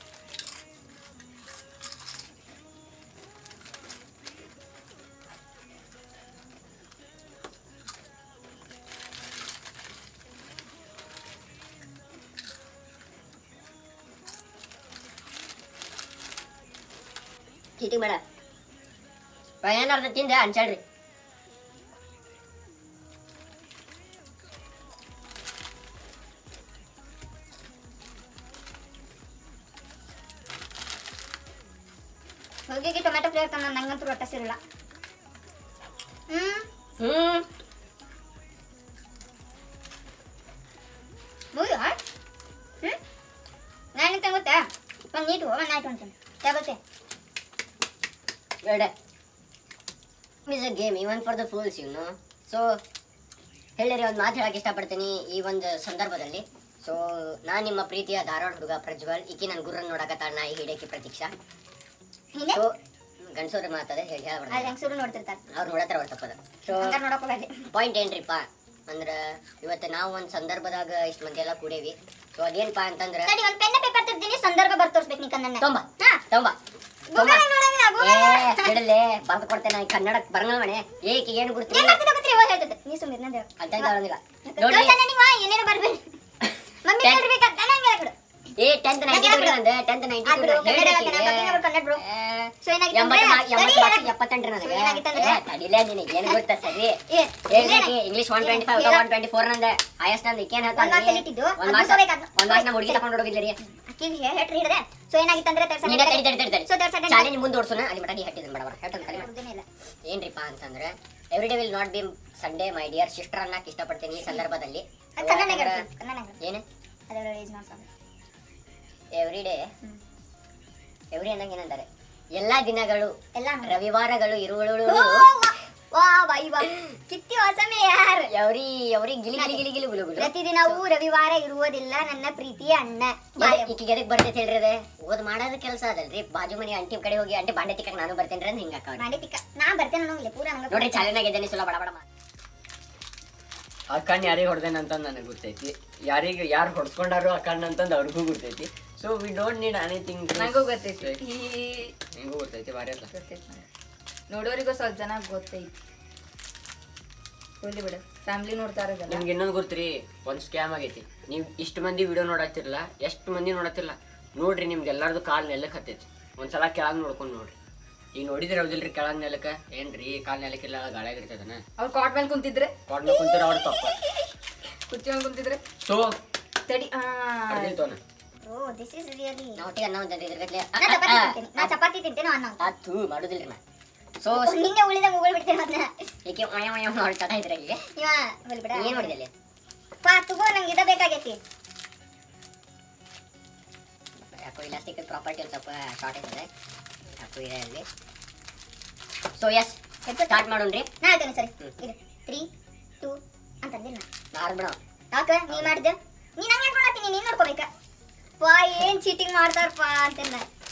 [SPEAKER 3] ಚೀಟಿಂಗ್ ಬೇಡ ಏನಾರ್ದ ತಿಂದೆ ಅನ್ಸಳ್ರಿ
[SPEAKER 4] ಹೋಗಿ ಟೊಮ್ಯಾಟೊ ಫ್ಲೇವರ್ ತಂದ ನಂಗಂತೂ ರೊಟ್ಟ ಸಿರಲ್ಲ ಹ್ಮ್
[SPEAKER 3] ಹ್ಞೂ
[SPEAKER 4] ಮುಗಿದು ಹ್ಮ್ ನಾನು ತಂಗುತ್ತಾ ಒಂದು ನೀಟು ಒಂದು ಆಯ್ತು ಅಂತೀನಿ ತಗೋತೆ
[SPEAKER 3] ಬೇಡ is a game even for the fools you know so ಹೇಳಿರಿ ಒಂದು ಮಾತು ಹೇಳಕ್ಕೆ ಇಷ್ಟಪಡ್ತೀನಿ ಈ ಒಂದು ಸಂದರ್ಭದಲ್ಲಿ ಸೊ ನಾನು ನಿಮ್ಮ ಪ್ರೀತಿಯ ಧಾರವಾಡ ಹುಡುಗ ಪ್ರಜ್ವಲ್ ಈಕಿ ನನ್ನ ಗುರುನ್ ನೋಡಕತ್ತಾಳ ನಾ ಈ ಹಿಡೇಕಿ ಪ್ರತೀಕ್ಷಾ
[SPEAKER 4] ಹಿಂದೆ
[SPEAKER 3] ಸೊ ಗಂಡಸೂರು ಮಾತದೆ ಹೇಳಿ
[SPEAKER 4] ಅಲ್ಲಿ
[SPEAKER 3] ಹೇಳ್ಬಾರ್ದು
[SPEAKER 4] ಹೆಂಗಸರು ನೋಡ್ತಿರ್ತಾರೆ
[SPEAKER 3] ಅವ್ರು ನೋಡತ್ತಾರ ಅವ್ರು ತಪ್ಪದ ಸೊ
[SPEAKER 4] ಹಂಗಾರೆ ನೋಡಕ್ ಹೋಗಲ್ಲ
[SPEAKER 3] ಪಾಯಿಂಟ್ ಏನ್ರಿಪ್ಪ ಅಂದ್ರೆ ಇವತ್ತು ನಾವು ಒಂದು ಸಂದರ್ಭದಾಗ ಇಷ್ಟು ಮಂದಿ ಎಲ್ಲ ಕೂಡೇವಿ ಸೊ ಅದೇನಪ್ಪ ಅಂತಂದ್ರೆ
[SPEAKER 4] ಸರಿ ಒಂದು ಪೆನ್ನ ಪೇಪರ್ ತರ್ತೀನಿ ಸಂದರ್ಭ ಬರ್ದು ತೋರಿಸ್ಬೇಕು ನೀ ಕಣ್ಣನ್ನ
[SPEAKER 3] ತೊಂಬ
[SPEAKER 4] ಹಾ
[SPEAKER 3] ತೊಂಬ
[SPEAKER 4] ಗೂಗಲ್ ನೋಡಂಗಿಲ್ಲ
[SPEAKER 3] ಏ ಬಿಡಲೆ ಬರ್ದು ಕೊಡ್ತೇನೆ ಕನ್ನಡ ಬರಂಗಲ್ ಮನೆ ಏಕೆ ಏನು ಗುರ್ತಿ
[SPEAKER 4] ಏನ್ ಮಾಡ್ತಿದ್ದ ಗೊತ್ತಾ ಇವಾಗ ಹೇಳ್ತಿದ್ದೆ ನೀ ಸುಮ್ಮನೆ ನಂದೆ
[SPEAKER 3] ಅಂತ ಬರಂಗಿಲ್ಲ ನೋಡಿ
[SPEAKER 4] ತೋರ್ಸಣ್ಣ ನೀವು ಏನೇನು ಬರ್ಬೇಡಿ ಮಮ್ಮಿ
[SPEAKER 3] Ten-
[SPEAKER 4] ಕೇಳ್ಬೇಕಂತ ನಂಗೆ ಹೇಳ್ಬಿಡು
[SPEAKER 3] ಏ ಟೆಂತ್ ನೈಂಟಿ ಟೂ ಅಂದೆ ಟೆಂತ್ ನೈಂಟಿ
[SPEAKER 4] ಆದ್ರು ಕನ್ನಡ ಅಲ್ಲ, ಕನ್ನಡ ಬಗ್ಗೆ ಕನ್ನಡ ಬಿಡು. So ಏನಾಗಿತ್ತು ಅಂದ್ರೆ, ಸರಿ ಹೇಳಕ್ಕೆ-
[SPEAKER 3] ಎಪ್ಪತ್ತೆಂಟು
[SPEAKER 4] So
[SPEAKER 3] ನನಗೆ
[SPEAKER 4] ಏನಾಗಿತ್ತಂದ್ರೆ?
[SPEAKER 3] ಏ, ತಡಿಲೇ ನಿನಗೆ ಏನು ಗೊತ್ತಾ ಸರಿ
[SPEAKER 4] ಏ,
[SPEAKER 3] ಹೇಳ್ಬೇಕು English one twenty five one twenty four ನಂದೆ ಹೈಯೆಸ್ಟ್ ನಂದು ಈಕೇನ್
[SPEAKER 4] ಒಂದ್ ಮಾರ್ಕ್ಸ್
[SPEAKER 3] ಹೇಳ್ತಾನೆ
[SPEAKER 4] ಇಟ್ಟಿದ್ದು,
[SPEAKER 3] ಒಂದ್
[SPEAKER 4] ಅದ್
[SPEAKER 3] ಮಾರ್ಕ್ಸ್
[SPEAKER 4] ಮುಗ್ಸೋಬೇಕಾದ್ನ.
[SPEAKER 3] ಒಂದ್ ಮಾರ್ಕ್ಸ್ ನಮ್ಮ ಹುಡುಗಿ ತಗೊಂಡು ಹೋಗಿದ್ರಿ
[SPEAKER 4] ಅಕ್ಕಿಗೆ ಹೇಳ್ರಿ ಹಿಡ್ದೆ ಸೊ ಏನಾಗಿತ್ತಂದ್ರೆ ತರ್ಸ
[SPEAKER 3] ನೀನೇ ತಡಿ ತಡಿ ತಡಿ ತಡಿ
[SPEAKER 4] ಸೊ ತರ್ಸ
[SPEAKER 3] ಚಾಲೆಂಜ್ ಮುಂದೆ ಓಡಿಸೋಣ ಅಲ್ಲಿ ಮಟ ನೀ ಹಟ್ಟಿದ್ದೀನಿ ಬಡಬಡ ಹೇಳ್ತಾನೆ ಕಲಿ
[SPEAKER 4] ಇಲ್ಲ
[SPEAKER 3] ಏನ್ರಿಪ್ಪ ಅಂತಂದ್ರೆ every day will not be Sunday my dear sister ಅನ್ನಕ್ಕೆ ಇಷ್ಟಪಡ್ತೀನಿ ಈ ಸಂದರ್ಭದಲ್ಲಿ
[SPEAKER 4] ಅದು ಕನ್ನಡ ಕನ್ನಡ
[SPEAKER 3] ಏನು
[SPEAKER 4] ಅದರ ಏಜ್ ಮಾಡ್ಕೊಂಡು
[SPEAKER 3] ಎವ್ರಿ ಡೇ ಎವ್ರಿ ಅನ್ನಂಗೆ ಏನಂತಾರೆ ಎಲ್ಲಾ ದಿನಗಳು
[SPEAKER 4] ಎಲ್ಲ
[SPEAKER 3] ರವಿವಾರಗಳು ಇರುವಳು
[SPEAKER 4] ವಾ ಬಾಯಿ ವಾ ಕಿತ್ತಿ ಹೊಸಮೆ ಯಾರ್
[SPEAKER 3] ಎವ್ರಿ ಎವ್ರಿ ಗಿಲಿ ಗಿಲಿ ಗಿಲಿ ಗಿಲಿ ಗುಲು ಗುಲು
[SPEAKER 4] ಪ್ರತಿದಿನವೂ ರವಿವಾರ ಇರುವುದಿಲ್ಲ ನನ್ನ ಪ್ರೀತಿಯ ಅಣ್ಣ ಬಾಯ.
[SPEAKER 3] ಈಕಿಗೆ ಎದಕ್ ಬರ್ತೈತೆ ಹೇಳ್ರಿ ಅದೇ ಓದ್ ಮಾಡೋದ್ ಕೆಲಸ ಅದಲ್ರಿ ಬಾಜು ಮನೆ ಅಂಟಿ ಕಡೆ ಹೋಗಿ ಅಂಟಿ ಬಾಂಡೆ ತಿಕ್ಕಕ್ ನಾನು ಬರ್ತೇನೆ ಅಂತ ಹಿಂಗ
[SPEAKER 4] ಮಾಡಿ ತಿಕ್ಕ ನಾ ಬರ್ತೇನೆ ಅನ್ನೋಂಗಿಲ್ಲ ಪೂರ ನಂಗೆ
[SPEAKER 3] ನೋಡ್ರಿ ಚಾಲೆನಾಗಿದ್ದೇನೆ ಸುಲ ಬಡ ಬಡ ಮಾ-
[SPEAKER 1] ಆ ಕಣ್ಣು ಯಾರಿಗೆ ಹೊಡೆದೇನೆ ಅಂತ ನನಗೆ ಗೊತ್ತೈತಿ ಯಾರಿಗೆ ಯಾರು ಹೊಡ್ಸ್ಕೊಂಡಾರೋ ಆ ಕಣ್ಣು ಅಂತಂದು ಅವ್ರಿಗೂ ಗೊತ್ತೈತಿ so we don't need anything
[SPEAKER 2] ನಂಗೂ ಗೊತ್ತೈತಿ ಈ
[SPEAKER 1] ನಿಂಗೂ ಗೊತ್ತೈತಿ ಬಾರಿ ಅಲ್ಲ
[SPEAKER 2] ಗೊತ್ತೈತಿ ನಂಗೆ. ನೋಡೋರಿಗೂ ಸ್ವಲ್ಪ ಜನ ಗೊತ್ತೈತಿ ಹೋಗ್ಲಿ ಬಿಡು ಫ್ಯಾಮಿಲಿ ನೋಡ್ತಾರ ಇದೆಲ್ಲ
[SPEAKER 1] ನಿಮ್ಗೆ ಇನ್ನೊಂದು ಗೊತ್ತ್ರಿ ಒಂದು ಸ್ಕ್ಯಾಮ್ ಆಗೈತಿ ನೀವು ಇಷ್ಟು ಮಂದಿ ವಿಡಿಯೋ ನೋಡತ್ತಿರಲ್ಲ ಎಷ್ಟು ಮಂದಿ ನೋಡತ್ತಿರಲ್ಲ ನೋಡ್ರಿ ನಿಮ್ಗೆ ಎಲ್ಲಾರ್ದು ಕಾಲ್ ನೆಲಕ್ಕೆ ಹತ್ತೈತಿ ಒಂದ್ಸಲ ಕೆಳಗೆ ನೋಡ್ಕೊಂಡು ನೋಡ್ರಿ ಈಗ ನೋಡಿದ್ರೆ ಹೌದಿಲ್ರಿ ಕೆಳಗ್ ನೆಲಕ್ಕೆ ಏನ್ರಿ ಕಾಲ್ ನೆಲಕ್ಕಿಲ್ಲ ಗಾಳಿಯಾಗ ಇರ್ತದನ
[SPEAKER 2] ಅವ್ರು ಕಾಟ್ ಮೇಲೆ ಕುಂತಿದ್ರೆ
[SPEAKER 1] ಕಾಡ್ನ ಕುಂತಿರ ಅವ್ರ ತಪ್ಪ
[SPEAKER 2] ಕುರ್ಚಿ ಮೇಲೆ ಕುಂತಿದ್ರೆ
[SPEAKER 1] ಸೊ
[SPEAKER 2] ತಡಿ ಆ
[SPEAKER 1] ಅರ್ದಿಲ್ತೋನ
[SPEAKER 4] ಓ ದಿಸ್ ಇಸ್ ರಿಯಲಿ
[SPEAKER 3] ನಾ ಒಟ್ಟಿಗೆ ಅನ್ನ ಒಂದ್ ಇದ್ರ ಗಟ್ಲೆ
[SPEAKER 4] ನಾ ಚಪಾತಿ ತಿಂತೇನೆ ನಾ ಚಪಾತಿ ತಿಂತೇನೆ ಅನ್ನ ಅಂತ
[SPEAKER 3] ಅದು ಮಾಡುದಿಲ್ರಿ ನಾ ಸೊ
[SPEAKER 4] ನಿನ್ನೆ ಉಳಿದ ಮುಗುಳ್ ಬಿಡ್ತೇನೆ ಅದನ್ನ
[SPEAKER 3] ಏಕೆ ಮಯ ಮಯ ಮಾಡ್ತಾ ಇದ್ರೆ ಈಗ
[SPEAKER 4] ಇವ ಹೋಗ್ಲಿ ಬಿಡ
[SPEAKER 3] ಏನ್ ಮಾಡಿದೆ ಅಲ್ಲಿ
[SPEAKER 4] ಪಾ ತಗೋ ನಂಗೆ ಇದ ಬೇಕಾಗೈತಿ
[SPEAKER 3] ಯಾಕೋ ಇಲಾಸ್ಟಿಕ್ ಪ್ರಾಪರ್ಟಿ ಒಂದು ಸ್ವಲ್ಪ ಶಾರ್ಟ್ ಆಯ್ತದೆ ಯಾಕೋ ಇದೆ ಅಲ್ಲಿ ಸೊ ಎಸ್ ಸ್ಟಾರ್ಟ್ ಮಾಡೋಣ್ರಿ
[SPEAKER 4] ನಾ ಹೇಳ್ತೇನೆ ಸರಿ ಇದು ತ್ರೀ ಟೂ ಅಂತಂದಿಲ್ಲ ನಾ
[SPEAKER 3] ನಾರ್ ಬಿಡೋ
[SPEAKER 4] ಯಾಕ ನೀ ಮಾಡಿದ್ದೆ ನೀ ನಂಗೆ ನೋಡತ್ತೀನಿ ನೀನ್ ನೋಡ್ಕೋಬೇಕ ಪಾ ಏನ್ ಚೀಟಿಂಗ್ ಮಾಡ್ತಾರಪ್ಪ ಅಂತಂದ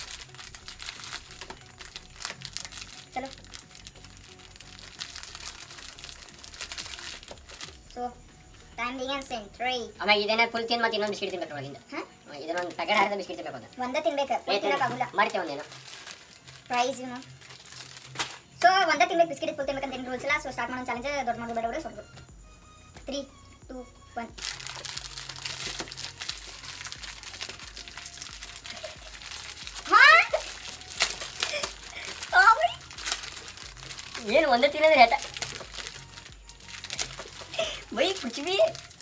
[SPEAKER 4] ಚಲೋ so time begins in three
[SPEAKER 3] ಆಮೇಲೆ ಇದೇನ ಫುಲ್ ತಿನ್ ಮತ್ತೆ ಇನ್ನೊಂದು ಬಿಸ್ಕಿಟ್ ತಿನ್ಬೇಕು ಒಳಗಿಂದ
[SPEAKER 4] ಹಾ
[SPEAKER 3] ಇದನ್ನೊಂದು ಪ್ಯಾಕೆಟ್ ಹಾರಿದ ಬಿಸ್ಕಿಟ್ ತಿನ್ಬೇಕು ಅಂತ
[SPEAKER 4] ಒಂದೇ ತಿನ್ಬೇಕು ಫುಲ್ ತಿನ್ನಕ್ಕಾಗಲ್ಲ
[SPEAKER 3] ಮಾಡ್ತೇವೆ ಒಂದೇನು
[SPEAKER 4] ಪ್ರೈಸ್ ಏನು ಸೊ ಒಂದೇ ತಿನ್ಬೇಕು ಬಿಸ್ಕಿಟ್ ಫುಲ್ ತಿನ್ಬೇಕಂತ ಏನು ರೂಲ್ಸ್ ಇಲ್ಲ ಸೊ ಸ್ಟಾರ್ಟ್ ಮಾಡೋ ಚಾಲೆಂಜ್ ದೊಡ್ಡ ಮಾಡೋದು ಬೇಡ ಬೇಡ ಸ್ವಲ್ಪ ತ್ರೀ ಟೂ ಒನ್
[SPEAKER 3] ಏನು ಏನು ಒಂದೇ ತಿನ್ನೋದ್ರೆ ಹೇಳ್ತಾ ಬೈ ಕುಚ್ ಬಿ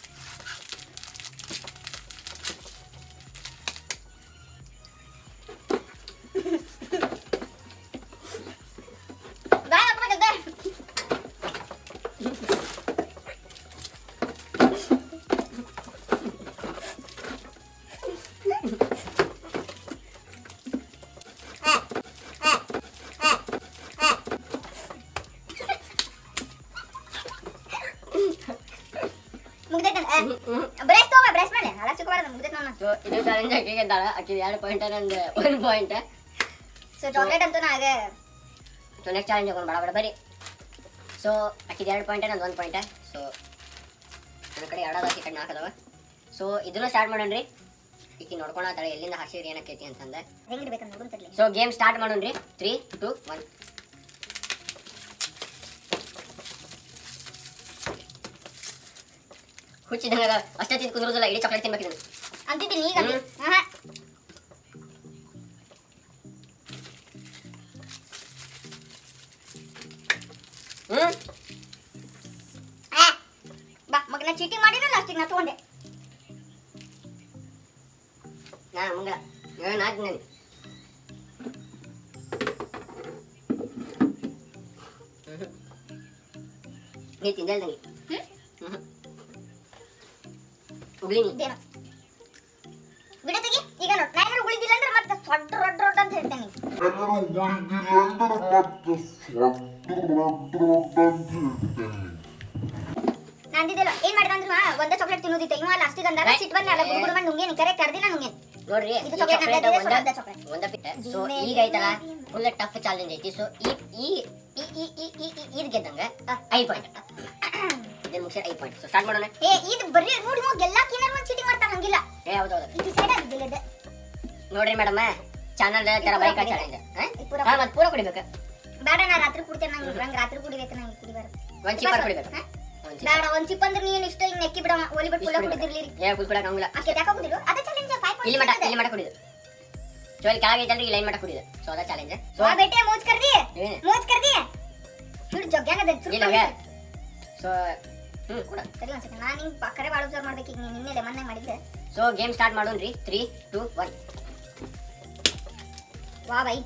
[SPEAKER 4] ಬಾಯ್ ಹಾಕ್ಬೇಕಂತ ಮುಗ್ದೈತೆ ಬ್ರೇಸ್ ತಗೋ ಬ್ರೇಸ್ ಮಾಡಿ ಹಳಕ್ ಸಿಕ್ಕೋಬಾರ್ದು ಮುಗ್ದೈತೆ ನನ್ನ
[SPEAKER 3] ಸೊ ಇದು ಚಾಲೆಂಜ್ ಆಕಿಗೆ ಇದ್ದಾಳ ಆಕಿ ಎರಡು ಪಾಯಿಂಟ್ ನಂದು ಒಂದು ಪಾಯಿಂಟ್
[SPEAKER 4] ಸೊ ಚಾಕ್ಲೇಟ್ ಅಂತೂ ನಾಗ
[SPEAKER 3] ಸೊ ನೆಕ್ಸ್ಟ್ ಚಾಲೆಂಜ್ ಹೋಗೋಣ ಬಡ ಬಡ ಬರಿ ಸೊ ಆಕಿದ ಎರಡು ಪಾಯಿಂಟ್ ನಂದು ಒಂದು ಪಾಯಿಂಟ್ ಸೊ ನನ್ನ ಕಡೆ ಎರಡು ಆಕಿ ಕಡೆ ನಾಲ್ಕು ಅದಾವ ಸೊ ಇದನ್ನು ಸ್ಟಾರ್ಟ್ ಮಾಡೋಣ್ರಿ ಈಕಿ ನೋಡ್ಕೊಳತ್ತಾಳೆ ಎಲ್ಲಿಂದ ಹಾಸಿರಿ ಏನಕ್ಕೈತಿ ಅಂತಂದೆ
[SPEAKER 4] ಹೆಂಗಿರ್ಬೇಕಂತ ನೋಡು ತರ್ಲಿ
[SPEAKER 3] ಸೊ ಗೇಮ್ ಸ್ಟಾರ್ಟ್ ಮಾಡೋಣ್ರಿ ತ್ರೀ ಟು ಒನ್ ಹುಚ್ಚಿದಂಗ ಅಷ್ಟೇ ತಿಂದು ಕುದುರೋದಿಲ್ಲ ಇಡೀ ಚಾಕ್ಲೇಟ್ ತಿನ್ಬೇಕಿದ್ದು
[SPEAKER 4] ಅಂತಿದ್ದೀನಿ ಈಗ ಅಲ್ಲಿ ಆಹಾ.
[SPEAKER 3] ಹ್ಞೂ
[SPEAKER 4] ಆ. ಬಾ ಮಗನ ಚೀಟಿಂಗ್ ಮಾಡಿನ ಲಾಸ್ಟಿಗೆ ನಾ ತಗೊಂಡೆ
[SPEAKER 3] ನಾ ಮುಂಗಲ ನಾನು ನಾಲ್ಕು ನಾನು ನೀ ತಿಂದಲ್ದಂಗೆ
[SPEAKER 4] ಹ್ಮ್?
[SPEAKER 3] ಉಗ್ಲಿ ನೀ
[SPEAKER 4] ಇದೇನು ಬಿಡ ತೆಗಿ ಈಗ ನೋಡ್ ನಾ ಏನಾರು ಉಳಿದಿಲ್ಲ ಅಂದ್ರೆ ಮತ್ತೆ ಸೊಡ್ಡ ರೊಡ್ಡ ರೊಡ್ಡ ಅಂತ ಹೇಳ್ತೇನೆ ನಾ ಅಂದಿದ್ದಲ್ಲ ಏನ್ ಮಾಡಿದ ಅಂದ್ರೆ ಒಂದೇ ಚಾಕ್ಲೇಟ್ ತಿನ್ನೋದಿತ್ತು ಇವ ಲಾಸ್ಟಿಗೆ ಅಂದಾಗ ಸಿಟ್ಟು ಬಂದ ಅಲ್ಲ ಗುಡು ಗುಡು ಮಾಡಿ ನುಂಗೇನಿ ಕರೆ ಕರ್ದಿಲ್ಲ ನುಂಗೇನಿ
[SPEAKER 3] ನೋಡ್ರಿ ಈ
[SPEAKER 4] ಇದು chocolate
[SPEAKER 3] ಚಾಕ್ಲೇಟ್
[SPEAKER 4] ಅದೇ
[SPEAKER 3] ಒಂದ
[SPEAKER 4] ಸ್ವಲ್ಪ ಅದೇ chocolate.
[SPEAKER 3] ಒಂದ ಪಿಟ್ಟ ಸೊ ಈಗ ಐತಲ್ಲ ಫುಲ್ ಟಫ್ ಚಾಲೆಂಜ್ ಐತಿ ಸೊ ಈ ಈ ಈ ಈ ಈ ಈ ಈ ಇದ್ ಗೆದ್ದಂಗ ಐದು ಪಾಯಿಂಟ್ ಇದನ್ನ ಮುಗಿಸಿ ಐದು ಪಾಯಿಂಟ್ ಸೊ ಸ್ಟಾರ್ಟ್ ಮಾಡೋಣ
[SPEAKER 4] ಏ ಇದು ಬರ್ರಿ ನೋಡಿ ಹೋಗಿ ಎಲ್ಲಾ ಏನಾರು ಒಂದು ಚೀಟಿಂಗ್ ಮಾಡ್ತಾನ ಹಂಗಿಲ್ಲ
[SPEAKER 3] ಏ ಹೌದು ಹೌದು
[SPEAKER 4] ಇದು ಸೈಡ್ ಆಗಿದ್ದಿಲ್ಲ ಇದು
[SPEAKER 3] ನೋಡ್ರಿ ಮೇಡಮ್ ಚಾನಲ್ ತರ ಬೈಕ್ ಚಾಲೆಂಜ್
[SPEAKER 4] ಇದು ಪೂರ
[SPEAKER 3] ಹಾ ಮತ್ತೆ ಪೂರ ಕುಡಿಬೇಕು
[SPEAKER 4] ಬೇಡ ನಾ ರಾತ್ರಿ ಕುಡ್ತೇನೆ ನಂಗೆ ನಂಗೆ ರಾತ್ರಿ ಕುಡಿಬೇಕು ನಂಗೆ ಕುಡಿಬಾರ್ದು
[SPEAKER 3] ಒಂದ್ ಚಿಪ್ಪರ್ ಕುಡಿಬೇಕು
[SPEAKER 4] ಹಾ?
[SPEAKER 3] ಒಂದ್ ಚಿಪ್ಪರ್.
[SPEAKER 4] ಬೇಡ ಒಂದ್ ಚಿಪ್ ಅಂದ್ರೆ ನೀನ್ ಇಷ್ಟ ಹಿಂಗ್ ನೆಕ್ಕಿ ಬಿಡವ ಒಲಿ ಬಿಟ್ಟು ಫುಲ್ಲ ಕುಡಿದಿರ್ಲಿ
[SPEAKER 3] ಏ ಫುಲ್ ಕುಡಕ್ ಹಂಗಿಲ್ಲ
[SPEAKER 4] ಅಷ್ಟೇ ಯಾಕೆ ಕುಡಿದ್ರು ಅದೇ ಚಾಲೆಂಜ್ ಫೈವ್
[SPEAKER 3] ಇಲ್ಲಿ ಮಟ ಇಲ್ಲಿ ಮಟ ಕುಡಿದು ಸೊ ಇಲ್ಲಿ ಕೆಳಗೆ ಐತಲ್ರಿ ಲೈನ್ ಮಟ ಕುಡಿದು ಸೊ ಅದ ಚಾಲೆಂಜ್ ಸೊ
[SPEAKER 4] ವಾ ಬೇಟೆ ಮೋಜ್ ಕರ್ ದಿ
[SPEAKER 3] ಏನು?
[SPEAKER 4] ಮೋಜ್ ಕರ್ ದಿ ಹಿಡು ಜಗ್ಗ್ಯಾನ ಅದ
[SPEAKER 3] ಇಲ್ಲ ಹೋಗ್ಯ ಸೊ ಹ್ಮ್ ಕೂಡ
[SPEAKER 4] ಸರಿ ಒಂದ್ ಸೆಕೆಂಡ್ ನಾನು ಹಿಂಗ್ ಕರೆ ಬಾಳ ಉಜ್ಜಾರ್ ಮಾಡ್ಬೇಕು ಈಗ ನೀನ್ ನಿನ್ನೆ ಲೆಮನ್ ಮಾಡಿದ್ದೆ
[SPEAKER 3] ಸೊ ಗೇಮ್ ಸ್ಟಾರ್ಟ್ ಮಾಡೋಣ್ರಿ ತ್ರೀ ಟು ಒನ್
[SPEAKER 4] ವಾ ಬೈ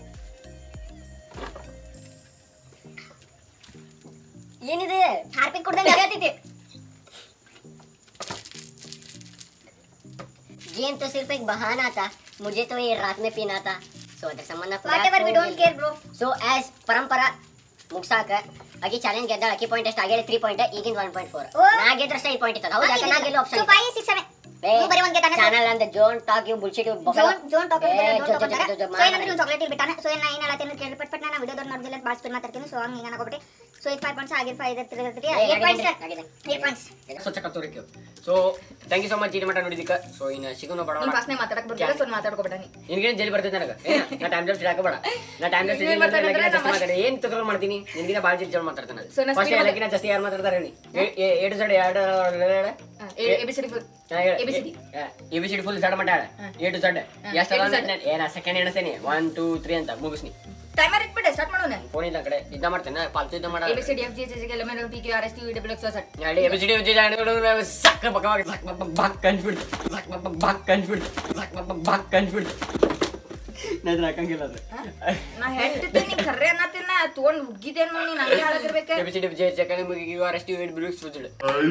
[SPEAKER 3] ಏನಿದೆ
[SPEAKER 4] ಹಾರ್ಪಿಕ್ ಕುಡ್ದಂಗೆ ಆಗತ್ತೈತಿ
[SPEAKER 3] गेम तो सिर्फ एक बहाना था मुझे तो ये रात में पीना था सो अदर ಸಂಬಂಧ
[SPEAKER 4] whatever we don't care bro
[SPEAKER 3] so as ಪರಂಪರಾ ಮುಗ್ಸಾಕ ಆಗಿ ಚಾಲೆಂಜ್ ಗೆದ್ದಾಳ ಅಕ್ಕಿ ಪಾಯಿಂಟ್ ಎಷ್ಟು ಆಗೇಳಿ ತ್ರೀ ಪಾಯಿಂಟ್ ಈಗಿನ ಒನ್ ಪಾಯಿಂಟ್ ಫೋರ್
[SPEAKER 4] ಓ.
[SPEAKER 3] ನಾ ಗೆದ್ರಷ್ಟೇ ಐದು ಪಾಯಿಂಟ್ ಇತ್ತಲ್ಲ ಹೌದಾ ನಾ ಗೆಲ್ಲೋ
[SPEAKER 4] so
[SPEAKER 3] option
[SPEAKER 4] five six seven ನೀವು ಬರೀ ಒಂದ್ ಗೆದ್ದಾನೆ
[SPEAKER 3] ಚಾನಲ್ ಅಂದ zone talk you bullshit you
[SPEAKER 4] zone zone top
[SPEAKER 3] ಏ,
[SPEAKER 4] ಜೋನ್
[SPEAKER 3] ಜೋ- ಜೋ-
[SPEAKER 4] ತಗೊಂಡಾರ
[SPEAKER 3] ಜೋ- ಜೋ-
[SPEAKER 4] ಸೊ ಏನಂದ್ರೆ
[SPEAKER 3] ಮಾಡು.
[SPEAKER 4] ಒಂದು ಚಾಕ್ಲೇಟ್ ಇರ್ಬಿಟ್ಟಾನೆ ಸೊ ಏನ ಏನ್ ಹೇಳತ್ತೇನೆ ಕೇಳಿ ಪಟ್ ಪಟ್ ನಾನು ವಿಡಿಯೋದವ್ರು ನೋಡಿದಿಲ್ಲ ಭಾಳ ಸ್ಪೀಡ್ ಮಾತಾಡ್ತೀನಿ ಸೊ ಹಂಗೆ ಹಿಂಗೆ ಅನ್ಕೊಬಿಟ್ಟೆ ಸೊ ಇದು ಫೈವ್ ಪಾಯಿಂಟ್ಸ್ ಆಗಿರ್ ಫೈವ್ ಇರ್ತಿರ್ತೀರಿ ಏಟ್ ಪಾಯಿಂಟ್ಸ್ ಏಟ್ ಪಾಯಿಂಟ್ಸ್
[SPEAKER 1] ಸ್ವಚ್ಛ ಕತ್ತೋರಿಕೆ so thank you so much ಇಲ್ಲಿ ಮಟ ನೋಡಿದ್ದಕ್ಕೆ ಸೊ ಇನ್ನು ಸಿಗೋಣ ಬಡ
[SPEAKER 2] ನೀನ್ ಫಸ್ಟ್ನೇ ಮಾತಾಡಕ್ ಬರ್ತಿಲ್ಲ ಸೊ ಮಾತಾಡ್ಕೊಬೇಡ ನೀ
[SPEAKER 1] ನಿನ್ಗೇನು ಜಲ್ಲಿ ಬರ್ತೈತೆ ನನಗೆ ನಾ ಟೈಮ್ ಲೆಫ್ಟ್ ಹಾಕಬೇಡ ನಾ ಟೈಮ್ ಲೆಫ್ಟ್
[SPEAKER 2] ನೀನ್ ಮಾತಾಡಿದ್ರೆ
[SPEAKER 1] ಜಾಸ್ತಿ
[SPEAKER 2] ನಮ್ಮ-
[SPEAKER 1] ಮಾತಾಡಿ ಏನು ತಗೊಂಡು ಮಾಡ್ತೀನಿ ನಿನ್ಗಿನ ಭಾಳ ಜಲ್ದಿ ಜೋಡ್ ಮಾತಾಡ್ತಾನೆ
[SPEAKER 2] So, ನಾ
[SPEAKER 1] ಫಸ್ಟ್
[SPEAKER 2] speed
[SPEAKER 1] ಎಲ್ಲಕ್ಕಿಂತ ಜಾಸ್ತಿ ಯಾರು ಮಾತಾಡ್ತಾರೆ ಹೇಳಿ ಏಟು ಸೈಡ್ ಎರಡು
[SPEAKER 2] A B C D ABCD.
[SPEAKER 1] A B C D full ಸಡ್ ಮಟ್ಟ ಎ ಟು ಸಡ್ ಎಷ್ಟು
[SPEAKER 2] A to Z.
[SPEAKER 1] ಏನ ಸೆಕೆಂಡ್ ಎಣಿಸ್ತೇನೆ ಒನ್ ಟೂ ತ್ರೀ ಅಂತ ಮುಗಿಸ್ನಿ
[SPEAKER 2] ಟೈಮರ್ ಇಟ್ಬಿಟ್ಟೆ ಸ್ಟಾರ್ಟ್ ಮಾಡೋಣ
[SPEAKER 1] ಫೋನ್ ಇಲ್ಲ ಆ ಕಡೆ ಇದ್ದ ಮಾಡ್ತೇನೆ ಪಾಲ್ತು ಇದ್ದ ಮಾಡ
[SPEAKER 2] A B C D F G H S L M N P Q R S T U W X ಸೆಟ್
[SPEAKER 1] ಹೇಳಿ ಎ ಬಿ ಸಿ ಡಿ ಸಕ್ಕ ಬಕ್ಕವಾಗ ಸಕ್ ಬಕ್ ಬಕ್ ಕಂಡ್ಬಿಡ್ತು ಸಕ್ ಬಕ್ ಬಕ್ ಕಂಡ್ಬಿಡ್ತು ಸಕ್ ಬಕ್ ಬಕ್ ಕಂಡ್ಬಿಡ್ತು ನಾನು ಹಾಕಂಗಿಲ್ಲ ಅದು
[SPEAKER 2] ನಾ ಹೇಳ್ತಿದ್ದೆ ಖರ್ರೆ ಅನ್ನತ್ತಿನ ತಗೊಂಡ್ ಉಗ್ಗಿದ್ದೇನು ನೋಡಿ ನಂಗೆ ಹೇಳದಿರ್ಬೇಕ
[SPEAKER 1] A B C D J second U R S T wait ಬ್ಲೂಕ್ಸ್ ಸುಜುಡು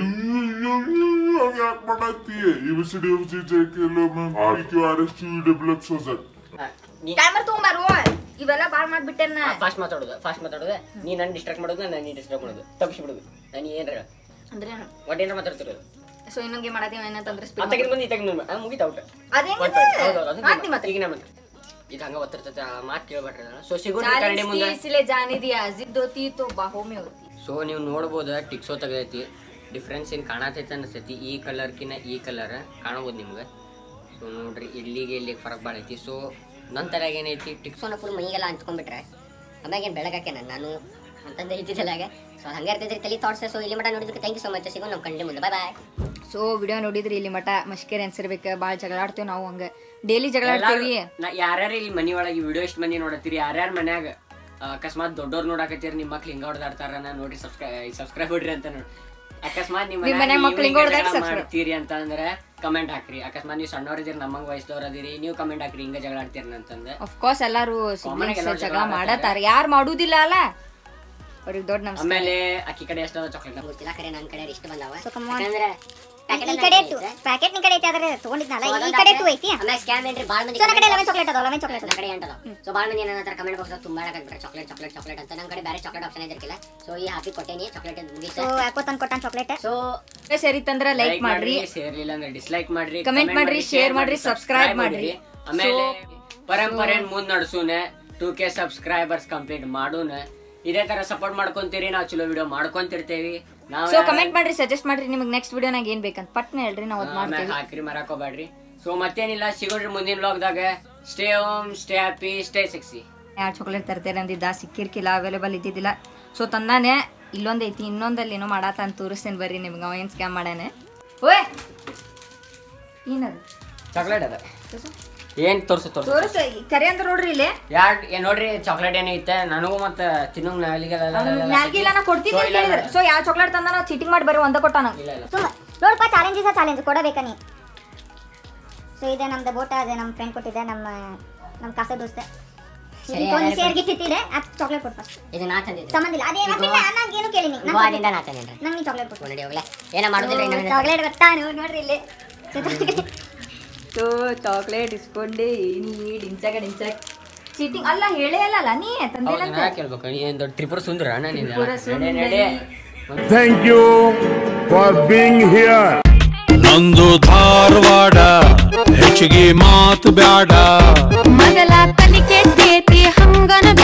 [SPEAKER 7] ಯಾಕೆ ಮಾಡತ್ತೀಯ ಇವ್ C D F G J K L M P Q R S T W X Z
[SPEAKER 1] ನೀ
[SPEAKER 2] ಟೈಮರ್ ತಗೊಂಬಾರು ಇವೆಲ್ಲ ಬಾಳ್ ಮಾಡ್ಬಿಟ್ಟೆನ
[SPEAKER 1] ಫಾಸ್ಟ್ ಮಾತಾಡೋದು ಫಾಸ್ಟ್ ಮಾತಾಡೋದು ನೀ ನನ್ನ ಡಿಸ್ಟ್ರಾಕ್ಟ್ ಮಾಡೋದು ನಾನು ನೀ ಡಿಸ್ಟ್ರಾಕ್ಟ್ ಮಾಡೋದು ತಪ್ಪಿಸ್ಬಿಡೋದು ನಾನು ಏನ್ರ
[SPEAKER 2] ಅಂದ್ರೆ
[SPEAKER 1] ಒಟ್ಟು ಏನಾರ ಮಾತಾಡ್ತಿರೋದು
[SPEAKER 2] ಸೊ ಇನ್ನೊಂಗೆ ಮಾಡತ್ತೀವಿ ಏನಂತಂದ್ರೆ
[SPEAKER 1] ಆ ತೆಗೆದು ಬಂದು ಈ ತೆಗೆದು ಬಂದು ಮುಗಿತ ಔಟ್
[SPEAKER 2] ಅದೇಂಗಿದೆ ಮಾಡ್ತಿ ಮತ್ತೆ
[SPEAKER 1] ಈಗ ನಮ್ಮ ಇದು ಹಂಗ ಒತ್ತಿರ್ತೈತೆ ಆ ಮಾತು ಕೇಳ್ಬೇಡ್ರಿ ಸೊ ಸಿಗೋಣ ಕನ್ನಡಿ ಮುಂದೆ
[SPEAKER 2] ಇಸಿಲೆ ಜಾನಿದಿಯಾ ಜಿದ್ ಹೋತಿ ತೋ ಬಾಹೋಮೆ ಹೋತಿ
[SPEAKER 1] ಸೊ ನೀವು ನೋಡ್ಬೋದು ಟಿಕ್ಸೋ ತೆಗೈತಿ ಡಿಫ್ರೆನ್ಸ್ ಏನು ಕಾಣತೈತೆ ಅನಿಸ್ತೈತಿ ಈ ಕಲರ್ಕಿನ್ನ ಈ ಕಲರ್ ಕಾಣಬೋದು ನಿಮ್ಗೆ ಸೊ ನೋಡ್ರಿ ಇಲ್ಲಿಗೆ ಇಲ್ಲಿಗೆ ಫರಕ್ ಭಾಳ ಐತಿ ಸೊ ನಂತರ ಏನೈತಿ ಟಿಕ್ಸೋ
[SPEAKER 3] ಸೋನ ಫುಲ್ ಮೈಗೆಲ್ಲ ಅಂಟ್ಕೊಂಡ್ಬಿಟ್ರೆ ಆಮ್ಯಾಗ ಏನು ಬೆಳಗಾಕೆ ನಾನು ನಾನು ಅಂತಂದು ಇದ್ದಿದ್ದಲ್ಲ ಸೊ ಹಂಗೆ ಇರ್ತಿದ್ರಿ ತಲೆ ಥಾಟ್ಸ್ ಸೊ ಇಲ್ಲಿ ಮಟ ನೋಡಿದಕ್ಕೆ ಥ್ಯಾಂಕ್ ಯು ಸೊ ಮಚ್ ಸಿಗೋ ನಮ್ಮ ಕಂಡು ಮುಂದೆ ಬಾಯ್ ಬಾಯ್
[SPEAKER 2] ಸೊ ವಿಡಿಯೋ ನೋಡಿದ್ರಿ ಇಲ್ಲಿ ಮಠ ಮಷ್ಕೇರಿ ಅನ್ಸಿರ್ಬೇಕು ಭಾಳ ಜಗಳಾಡ್ತೇವೆ ನಾವು ಹಂಗ ಡೈಲಿ ಜಗಳಾಡ್ತೇವಿ
[SPEAKER 1] ನಾ ಯಾರ್ಯಾರು ಇಲ್ಲಿ ಮನಿ ಒಳಗೆ ವಿಡಿಯೋ ಎಷ್ಟು ಮಂದಿ ನೋಡತ್ತೀರಿ ಯಾರ್ಯಾರ ಮನ್ಯಾಗ ಅಕಸ್ಮಾತ್ ದೊಡ್ಡವ್ರು ನೋಡಕತ್ತೀರಿ ನಿಮ್ಮ ಮಕ್ಳು ಹಿಂಗ ಹೊಡೆದಾಡ್ತಾರ ನೋಡಿ ಸಬ್ಸ್ಕ್ರೈ ಸಬ್ಸ್ಕ್ರೈಬ್ ಬಿಡ್ರಿ ಅಂತ ನೋಡಿ ಅಕಸ್ಮಾತ್ ನಿಮ್ಮ
[SPEAKER 2] ನಿಮ್ ಮನ್ಯಾಗ್ ಮಕ್ಳು ಹಿಂಗ್ ಹೊಡ್ದಾಡ್ subscribe.
[SPEAKER 1] ಮಾಡ್ತೀರಿ ಅಂತ ಅಂದ್ರೆ ಕಮೆಂಟ್ ಹಾಕ್ರಿ ಅಕಸ್ಮಾತ್ ನೀವು ಸಣ್ಣವ್ರ ಇದೀರಿ ನಮ್ಮಂಗ್ ವಯಸ್ಸದವ್ರ ಅದೀರಿ ನೀವು ಕಮೆಂಟ್ ಹಾಕ್ರಿ ಹಿಂಗ ಜಗಳ ಆಡ್ತೀರಿ ಅಂತಂದ್ರೆ
[SPEAKER 2] ಅಫ್ಕೋರ್ಸ್ ಎಲ್ಲಾರು siblings
[SPEAKER 1] ಎಲ್ಲರೂ
[SPEAKER 2] ಜಗಳ
[SPEAKER 1] ಜಗಳ
[SPEAKER 2] ಮಾಡತಾರ ಯಾರು ಮಾಡುದಿಲ್ಲ ಅಲ್ಲ ಅವ್ರಿಗೆ ದೊಡ್ಡ ನಮಸ್ಕಾರ
[SPEAKER 1] ಆಮೇಲೆ ಅಕ್ಕಿ ಕಡೆ ಎಷ್ಟದ ಚಾಕ್ಲೇಟ್
[SPEAKER 3] ಗೊತ್ತಿಲ್ಲ ಖರೆ ನನ್ನ ಕಡೆ ಇಷ್ಟು ಬಂದಾವ
[SPEAKER 4] So, come on.
[SPEAKER 3] ಯಾಕಂದ್ರೆ packet
[SPEAKER 4] ಈ
[SPEAKER 3] ಅಲ್ಲಿ
[SPEAKER 4] ಕಡೆ
[SPEAKER 3] ಐತೆ.
[SPEAKER 4] ಪ್ಯಾಕೆಟ್ ನಿನ್ ಕಡೆ ಐತಿ ಆದ್ರೆ ತಗೊಂಡಿದ್ನಲ್ಲ
[SPEAKER 3] So,
[SPEAKER 4] ಈ
[SPEAKER 3] ಅದೊಂದ್
[SPEAKER 4] ಕಡೆ
[SPEAKER 3] ಹಾಕ್ರೆ,
[SPEAKER 4] ಟೂ ಐತಿ
[SPEAKER 3] ಆಮೇಲೆ ಸ್ಕ್ಯಾಮ್ ಏನ್ರಿ ಭಾಳ ಮಂದಿ
[SPEAKER 4] ಸೊ ನನ್ನ ಕಡೆ
[SPEAKER 3] comment
[SPEAKER 4] ಲೆವೆನ್ ಚಾಕ್ಲೇಟ್ ಅದಾವ ಲೆವೆನ್ ಚಾಕ್ಲೇಟ್
[SPEAKER 3] ನನ್ನ ಕಡೆ ಎಂಟದ ಸೊ ಭಾಳ ಮಂದಿ ಏನಂತಾರೆ ಕಮೆಂಟ್ ಬಾಕ್ಸ್ ತುಂಬಾ ಹಾಕತ್ಬಿಟ್ರೆ ಚಾಕ್ಲೇಟ್ ಚಾಕ್ಲೇಟ್ ಚಾಕ್ಲೇಟ್ ಅಂತ ನನ್ನ ಕಡೆ ಬೇರೆ ಚಾಕ್ಲೇಟ್ ಆಪ್ಷನ್ ಇದಿರ್ಕಿಲ್ಲ ಸೊ ಈ ಹಾಕಿ ಕೊಟ್ಟೇನಿ ಚಾಕ್ಲೇಟ್ ಮುಗಿಸ
[SPEAKER 4] ಸೊ ಯಾಕೋ ತಂದು ಕೊಟ್ಟಾನ ಚಾಕ್ಲೇಟ್
[SPEAKER 3] ಸೊ
[SPEAKER 2] ಸೇರಿತ್ತಂದ್ರ ಲೈಕ್ ಮಾಡ್ರಿ
[SPEAKER 1] ಸೇರ್ಲಿಲ್ಲ ಅಂದ್ರೆ ಡಿಸ್ಲೈಕ್ ಮಾಡ್ರಿ
[SPEAKER 2] Comment ಮಾಡ್ರಿ, share ಮಾಡ್ರಿ, subscribe ಮಾಡ್ರಿ.
[SPEAKER 1] ಆಮೇಲೆ ಪರಂಪರೆ ಮುಂದ್ ನಡ್ಸೂನೆ ಟೂ ಕೆ ಸಬ್ಸ್ಕ್ರೈಬರ್ಸ್ ಕಂಪ್ಲೀಟ್ ಮಾಡೂನ ಇದೇ ತರ ಸಪೋರ್ಟ್ ಮಾಡ್ಕೊಂತೀರಿ ನಾವು ಚಲೋ ವಿಡಿಯೋ ಮಾಡ್ಕೊಂತಿರ್ತೀವಿ ನಾವು
[SPEAKER 2] ಸೊ ಕಮೆಂಟ್ ಮಾಡ್ರಿ ಸಜೆಸ್ಟ್ ಮಾಡ್ರಿ ನಿಮಗೆ ನೆಕ್ಸ್ಟ್ ವಿಡಿಯೋನಾಗ ಏನ್ ಬೇಕಂತ ಪಟ್ನ ಹೇಳ್ರಿ ನಾವು ಅದ್
[SPEAKER 1] ಆಮ್ಯಾಗ
[SPEAKER 2] ಮಾಡ್ತೀವಿ
[SPEAKER 1] ಹಾಕ್ರಿ ಮರಾಕೋಬೇಡ್ರಿ ಸೊ ಮತ್ತೇನಿಲ್ಲ ಸಿಗೋಡ್ರಿ ಮುಂದಿನ ವ್ಲಾಗ್ದಾಗ stay home stay happy stay sexy
[SPEAKER 2] ಎರಡು ಚಾಕ್ಲೇಟ್ ತರ್ತೇನೆ ಅಂದಿದ್ದ ಸಿಕ್ಕಿರ್ಕಿಲ್ಲ ಅವೈಲೇಬಲ್ ಇದ್ದಿದ್ದಿಲ್ಲ ಸೊ ತಂದಾನೆ ಇಲ್ಲೊಂದ್ ಐತಿ ಇನ್ನೊಂದಲ್ಲಿ ಏನೋ ಮಾಡಾತ ಅಂತ ತೋರಿಸ್ತೇನೆ ಬರ್ರಿ ನಿಮ್ಗೆ ಅವ ಏನು ಸ್ಕ್ಯಾಮ್ ಮಾಡ್ಯಾನೆ ಓಯ್ ಏನದು
[SPEAKER 1] ಚಾಕ್ಲೇಟ್ ಅದ ಏನ್ ತೋರ್ಸು ತೋರ್ಸು
[SPEAKER 2] ತೋರಿಸ ಕರೆ ಅಂತ ನೋಡ್ರಿ ಇಲ್ಲಿ
[SPEAKER 1] ಯಾರ್ ಏನ್ ನೋಡ್ರಿ ಚಾಕ್ಲೇಟ್ ಏನೈತೆ ನನಗೂ ಮತ್ತ ತಿನ್ನೋಂಗ್ ನಾಲಿಗೆ
[SPEAKER 2] ನಾಲ್ಗಿಲ್ಲ ನಾ ಕೊಡ್ತೀನಿ ಅಂತ ಹೇಳಿದ್ರು ಸೊ ಯಾವ ಚಾಕ್ಲೇಟ್ ತಂದ ನಾವು ಚೀಟಿಂಗ್ ಮಾಡಿ ಬರೀ ಒಂದ ಕೊಟ್ಟ ನಂಗೆ
[SPEAKER 1] ಇಲ್ಲ ಇಲ್ಲ
[SPEAKER 4] ಸುಮ್ಮ ನೋಡಪ್ಪ ಚಾಲೆಂಜ್ ಇಸ ಚಾಲೆಂಜ್ ಕೊಡಬೇಕ ನೀ ಸೊ ಇದೆ ನಮ್ದು ಬೋಟ ಅದೇ ನಮ್ಮ ಫ್ರೆಂಡ್ ಕೊಟ್ಟಿದ್ದೆ ನಮ್ಮ ನಮ್ಮ ಕಾಸ ದೋಸ್ತ
[SPEAKER 3] ಸರಿ,
[SPEAKER 4] ಒಂದು
[SPEAKER 3] ಯಾರ್ಯಾರು
[SPEAKER 4] ಶೇರ್ ಗಿಫ್ಟ್ ಇಟ್ಟಿದೆ ಅದು ಚಾಕ್ಲೇಟ್ ಕೊಟ್ಟು ಫಸ್ಟ್
[SPEAKER 3] ಇದು ನಾ ತಂದಿದ್ದು
[SPEAKER 4] ಸಂಬಂಧ ಇಲ್ಲ ಅದೇ ನಂಗೆ ಏನು ಕೇಳಿ
[SPEAKER 3] ಗೋವಾದಿಂದ ನಾ ತಂದೇನ್ರಿ
[SPEAKER 4] ನಂಗೆ ನೀ ಚಾಕ್ಲೇಟ್ ಕೊಟ್ಟು
[SPEAKER 3] ನೋಡಿ ಹೋಗ್ಲಾ ಏನ ಮಾಡುದಿಲ್ಲ ಇನ್ನೊಂದು
[SPEAKER 4] ಚಾಕ್ಲೇಟ್ ಗೊತ್ತಾ ನೀವು ನೋಡ್ರಿ ಇಲ್ಲಿ
[SPEAKER 2] ಸೊ ಚಾಕ್ಲೇಟ್ ಇಸ್ಕೊಂಡೆ ನೀ ಡಿಂಚಾಗ ಡಿಂಚಾಗ ಚೀಟಿಂಗ್ ಅಲ್ಲ ಹೇಳೇ ಅಲ್ಲಲ್ಲ ನೀ ತಂದಿಲ್ಲ
[SPEAKER 1] ನಾ ಕೇಳ್ಬೇಕು ಏನ್ ದೊಡ್ಡ ತ್ರಿಪುರ ಸುಂದರ ನೀನ್
[SPEAKER 2] ತ್ರಿಪುರ
[SPEAKER 1] ನಡೆ,
[SPEAKER 2] ಸುಂದರಿ.
[SPEAKER 1] ನಡೆ.
[SPEAKER 7] Thank you for being here.
[SPEAKER 6] ನಂದು ಧಾರವಾಡ ಹೆಚ್ಚಿಗೆ ಮಾತು ಬ್ಯಾಡ
[SPEAKER 8] ಮೊದಲ ಕಲಿಕೆ